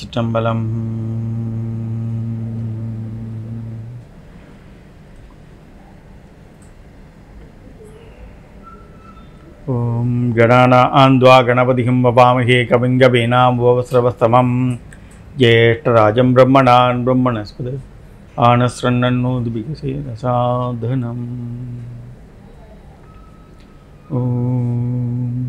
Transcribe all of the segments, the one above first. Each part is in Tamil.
திருச்சிற்றம்பலம் ஓம் கணானா ஆந்த்வா கணபதிகம் வபாமகே கவிங்கபேனாம் ஓவஸ்ரவஸ்தமம் ஜேஷ்டராஜம் பிரம்மணான் பிரம்மணஸ்பத ஆனஸ்ரன்னூதுபிகசேதசாதனம் ஓம்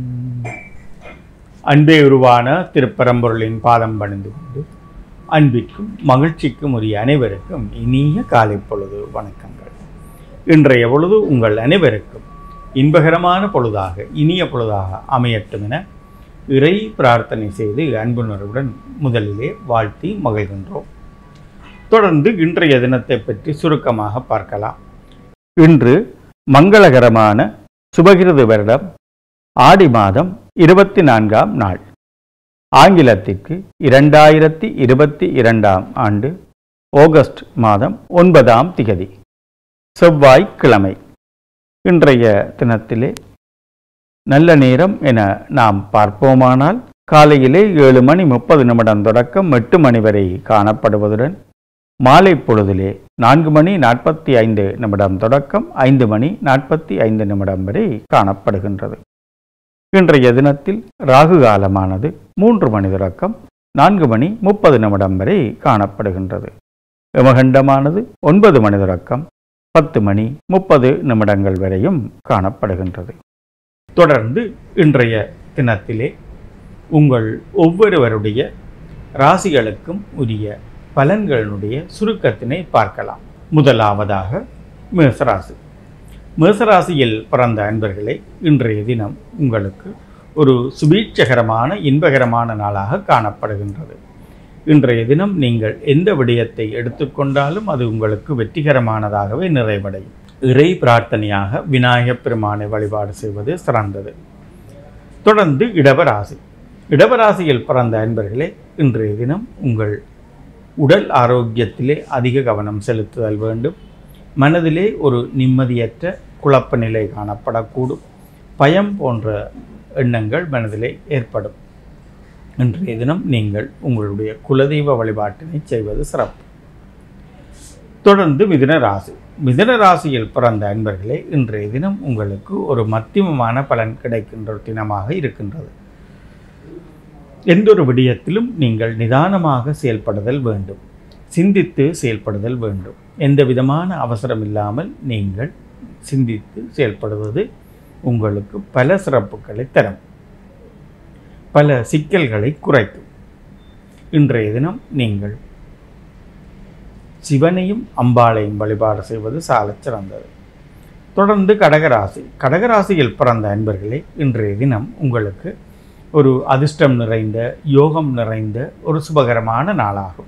அன்பே உருவான திருப்பரம்பொருளின் பாதம் பணிந்து கொண்டு அன்பிற்கும் மகிழ்ச்சிக்கும் உரிய அனைவருக்கும் இனிய காலை பொழுது வணக்கங்கள் இன்றைய பொழுது உங்கள் அனைவருக்கும் இன்பகரமான பொழுதாக இனிய பொழுதாக அமையட்டும் என இறை பிரார்த்தனை செய்து அன்புணர்வுடன் முதலிலே வாழ்த்தி மகிழ்கின்றோம் தொடர்ந்து இன்றைய தினத்தை பற்றி சுருக்கமாக பார்க்கலாம் இன்று மங்களகரமான சுபகிருது வருடம் ஆடி மாதம் இருபத்தி நான்காம் நாள் ஆங்கிலத்திற்கு இரண்டாயிரத்தி இருபத்தி இரண்டாம் ஆண்டு ஆகஸ்ட் மாதம் ஒன்பதாம் திகதி செவ்வாய்க்கிழமை இன்றைய தினத்திலே நல்ல நேரம் என நாம் பார்ப்போமானால் காலையிலே ஏழு மணி முப்பது நிமிடம் தொடக்கம் எட்டு மணி வரை காணப்படுவதுடன் மாலை பொழுதிலே நான்கு மணி நாற்பத்தி ஐந்து நிமிடம் தொடக்கம் ஐந்து மணி நாற்பத்தி ஐந்து நிமிடம் வரை காணப்படுகின்றது இன்றைய தினத்தில் ராகு காலமானது மூன்று மணி தொடக்கம் நான்கு மணி முப்பது நிமிடம் வரை காணப்படுகின்றது யமகண்டமானது ஒன்பது மணி தொடக்கம் பத்து மணி முப்பது நிமிடங்கள் வரையும் காணப்படுகின்றது தொடர்ந்து இன்றைய தினத்திலே உங்கள் ஒவ்வொருவருடைய ராசிகளுக்கும் உரிய பலன்களினுடைய சுருக்கத்தினை பார்க்கலாம் முதலாவதாக மேசராசி மேசராசியில் பிறந்த அன்பர்களே இன்றைய தினம் உங்களுக்கு ஒரு சுபீட்சகரமான இன்பகரமான நாளாக காணப்படுகின்றது இன்றைய தினம் நீங்கள் எந்த விடயத்தை எடுத்துக்கொண்டாலும் அது உங்களுக்கு வெற்றிகரமானதாகவே நிறைவடையும் இறை பிரார்த்தனையாக விநாயகப் பெருமானை வழிபாடு செய்வது சிறந்தது தொடர்ந்து இடவராசி இடவராசியில் பிறந்த அன்பர்களே இன்றைய தினம் உங்கள் உடல் ஆரோக்கியத்திலே அதிக கவனம் செலுத்துதல் வேண்டும் மனதிலே ஒரு நிம்மதியற்ற குழப்ப நிலை காணப்படக்கூடும் பயம் போன்ற எண்ணங்கள் மனதிலே ஏற்படும் இன்றைய தினம் நீங்கள் உங்களுடைய குலதெய்வ வழிபாட்டினை செய்வது சிறப்பு தொடர்ந்து மிதுன ராசி மிதுன ராசியில் பிறந்த அன்பர்களே இன்றைய தினம் உங்களுக்கு ஒரு மத்தியமமான பலன் கிடைக்கின்ற தினமாக இருக்கின்றது எந்த ஒரு விடயத்திலும் நீங்கள் நிதானமாக செயல்படுதல் வேண்டும் சிந்தித்து செயல்படுதல் வேண்டும் எந்த விதமான அவசரம் இல்லாமல் நீங்கள் சிந்தித்து செயல்படுவது உங்களுக்கு பல சிறப்புகளை தரும் பல சிக்கல்களை குறைக்கும் இன்றைய தினம் நீங்கள் சிவனையும் அம்பாளையும் வழிபாடு செய்வது சாலச் சிறந்தது தொடர்ந்து கடகராசி கடகராசியில் பிறந்த அன்பர்களே இன்றைய தினம் உங்களுக்கு ஒரு அதிர்ஷ்டம் நிறைந்த யோகம் நிறைந்த ஒரு சுபகரமான நாளாகும்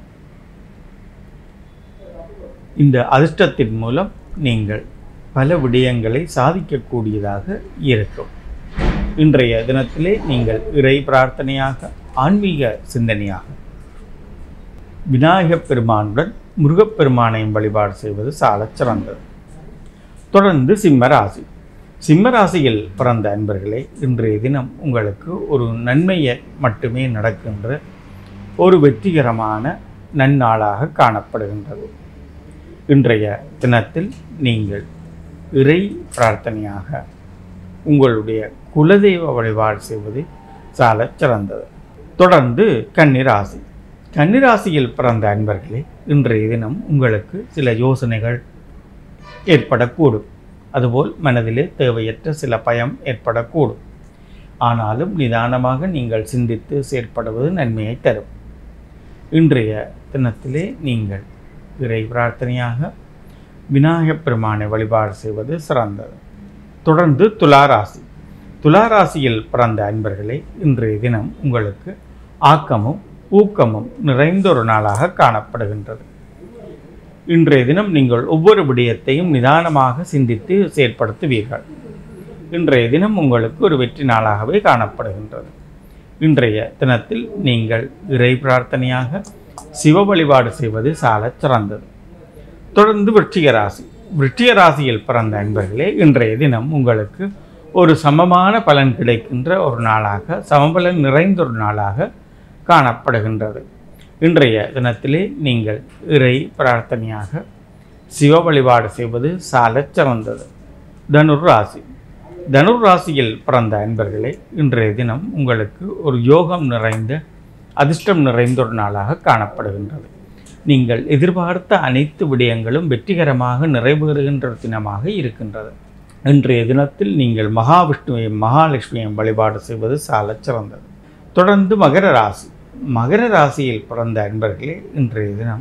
இந்த அதிர்ஷ்டத்தின் மூலம் நீங்கள் பல விடயங்களை சாதிக்கக்கூடியதாக இருக்கும் இன்றைய தினத்திலே நீங்கள் இறை பிரார்த்தனையாக ஆன்மீக சிந்தனையாக விநாயகப் பெருமானுடன் முருகப்பெருமானையும் வழிபாடு செய்வது சாலச் சிறந்தது தொடர்ந்து சிம்மராசி சிம்மராசியில் பிறந்த அன்பர்களே இன்றைய தினம் உங்களுக்கு ஒரு நன்மையை மட்டுமே நடக்கின்ற ஒரு வெற்றிகரமான நன்னாளாக காணப்படுகின்றது இன்றைய தினத்தில் நீங்கள் இறை பிரார்த்தனையாக உங்களுடைய குலதெய்வ வழிபாடு செய்வது சாலச் சிறந்தது தொடர்ந்து கன்னிராசி கன்னிராசியில் பிறந்த அன்பர்களே இன்றைய தினம் உங்களுக்கு சில யோசனைகள் ஏற்படக்கூடும் அதுபோல் மனதிலே தேவையற்ற சில பயம் ஏற்படக்கூடும் ஆனாலும் நிதானமாக நீங்கள் சிந்தித்து செயற்படுவது நன்மையை தரும் இன்றைய தினத்திலே நீங்கள் இறை பிரார்த்தனையாக விநாயகப் பெருமானை வழிபாடு செய்வது சிறந்தது தொடர்ந்து துளாராசி துளாராசியில் பிறந்த அன்பர்களே இன்றைய தினம் உங்களுக்கு ஆக்கமும் ஊக்கமும் நிறைந்த ஒரு நாளாக காணப்படுகின்றது இன்றைய தினம் நீங்கள் ஒவ்வொரு விடயத்தையும் நிதானமாக சிந்தித்து செயற்படுத்துவீர்கள் இன்றைய தினம் உங்களுக்கு ஒரு வெற்றி நாளாகவே காணப்படுகின்றது இன்றைய தினத்தில் நீங்கள் இறை பிரார்த்தனையாக சிவ வழிபாடு செய்வது சாலச் சிறந்தது தொடர்ந்து விருச்சிக ராசி விருச்சிக ராசியில் பிறந்த அன்பர்களே இன்றைய தினம் உங்களுக்கு ஒரு சமமான பலன் கிடைக்கின்ற ஒரு நாளாக சமபலன் நிறைந்த ஒரு நாளாக காணப்படுகின்றது இன்றைய தினத்திலே நீங்கள் இறை பிரார்த்தனையாக சிவ வழிபாடு செய்வது சாலச் சிறந்தது தனுர் ராசி தனுர் ராசியில் பிறந்த அன்பர்களே இன்றைய தினம் உங்களுக்கு ஒரு யோகம் நிறைந்த அதிர்ஷ்டம் நிறைந்த ஒரு நாளாக காணப்படுகின்றது நீங்கள் எதிர்பார்த்த அனைத்து விடயங்களும் வெற்றிகரமாக நிறைவேறுகின்ற ஒரு தினமாக இருக்கின்றது இன்றைய தினத்தில் நீங்கள் மகாவிஷ்ணுவையும் மகாலட்சுமியையும் வழிபாடு செய்வது சாலச் சிறந்தது தொடர்ந்து மகர ராசி மகர ராசியில் பிறந்த அன்பர்களே இன்றைய தினம்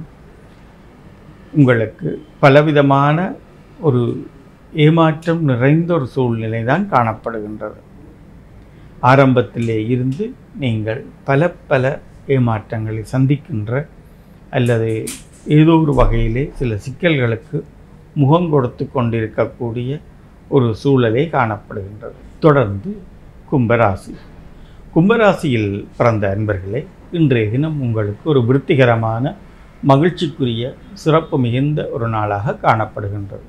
உங்களுக்கு பலவிதமான ஒரு ஏமாற்றம் நிறைந்த ஒரு சூழ்நிலை தான் காணப்படுகின்றது ஆரம்பத்திலே இருந்து நீங்கள் பல பல ஏமாற்றங்களை சந்திக்கின்ற அல்லது ஏதோ ஒரு வகையிலே சில சிக்கல்களுக்கு முகம் கொடுத்து கொண்டிருக்கக்கூடிய ஒரு சூழலே காணப்படுகின்றது தொடர்ந்து கும்பராசி கும்பராசியில் பிறந்த அன்பர்களே இன்றைய தினம் உங்களுக்கு ஒரு விருத்திகரமான மகிழ்ச்சிக்குரிய சிறப்பு மிகுந்த ஒரு நாளாக காணப்படுகின்றது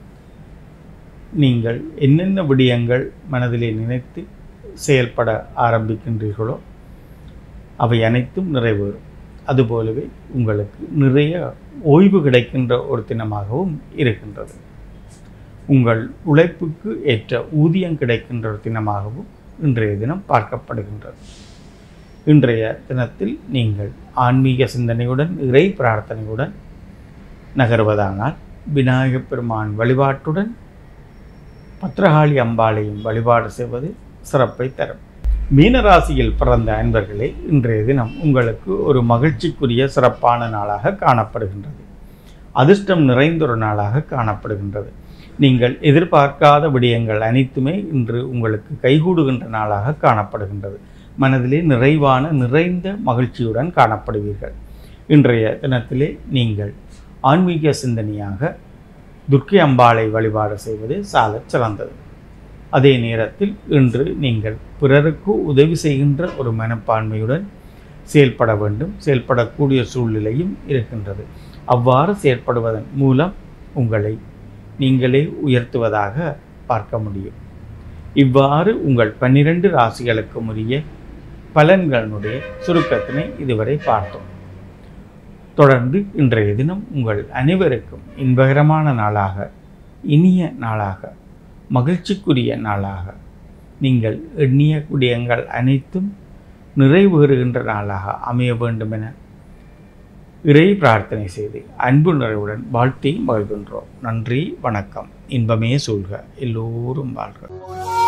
நீங்கள் என்னென்ன விடயங்கள் மனதிலே நினைத்து செயல்பட ஆரம்பிக்கின்றீர்களோ அவை அனைத்தும் நிறைவேறும் அதுபோலவே உங்களுக்கு நிறைய ஓய்வு கிடைக்கின்ற ஒரு தினமாகவும் இருக்கின்றது உங்கள் உழைப்புக்கு ஏற்ற ஊதியம் கிடைக்கின்ற ஒரு தினமாகவும் இன்றைய தினம் பார்க்கப்படுகின்றது இன்றைய தினத்தில் நீங்கள் ஆன்மீக சிந்தனையுடன் இறை பிரார்த்தனையுடன் நகர்வதானால் விநாயகப் பெருமான் வழிபாட்டுடன் பத்ரகாளி அம்பாளையும் வழிபாடு செய்வது சிறப்பை தரும் மீனராசியில் பிறந்த அன்பர்களே இன்றைய தினம் உங்களுக்கு ஒரு மகிழ்ச்சிக்குரிய சிறப்பான நாளாக காணப்படுகின்றது அதிர்ஷ்டம் நிறைந்த ஒரு நாளாக காணப்படுகின்றது நீங்கள் எதிர்பார்க்காத விடயங்கள் அனைத்துமே இன்று உங்களுக்கு கைகூடுகின்ற நாளாக காணப்படுகின்றது மனதிலே நிறைவான நிறைந்த மகிழ்ச்சியுடன் காணப்படுவீர்கள் இன்றைய தினத்திலே நீங்கள் ஆன்மீக சிந்தனையாக துர்க்கை அம்பாளை வழிபாடு செய்வது சாலச் சிறந்தது அதே நேரத்தில் இன்று நீங்கள் பிறருக்கு உதவி செய்கின்ற ஒரு மனப்பான்மையுடன் செயல்பட வேண்டும் செயல்படக்கூடிய சூழ்நிலையும் இருக்கின்றது அவ்வாறு செயற்படுவதன் மூலம் உங்களை நீங்களே உயர்த்துவதாக பார்க்க முடியும் இவ்வாறு உங்கள் பன்னிரண்டு ராசிகளுக்கும் உரிய பலன்களுடைய சுருக்கத்தினை இதுவரை பார்த்தோம் தொடர்ந்து இன்றைய தினம் உங்கள் அனைவருக்கும் இன்பகரமான நாளாக இனிய நாளாக மகிழ்ச்சிக்குரிய நாளாக நீங்கள் எண்ணிய விடயங்கள் அனைத்தும் நிறைவேறுகின்ற நாளாக அமைய வேண்டும் என இறை பிரார்த்தனை செய்து அன்பு நிறைவுடன் வாழ்த்தி மகிழ்கின்றோம் நன்றி வணக்கம் இன்பமே சூழ்க எல்லோரும் வாழ்க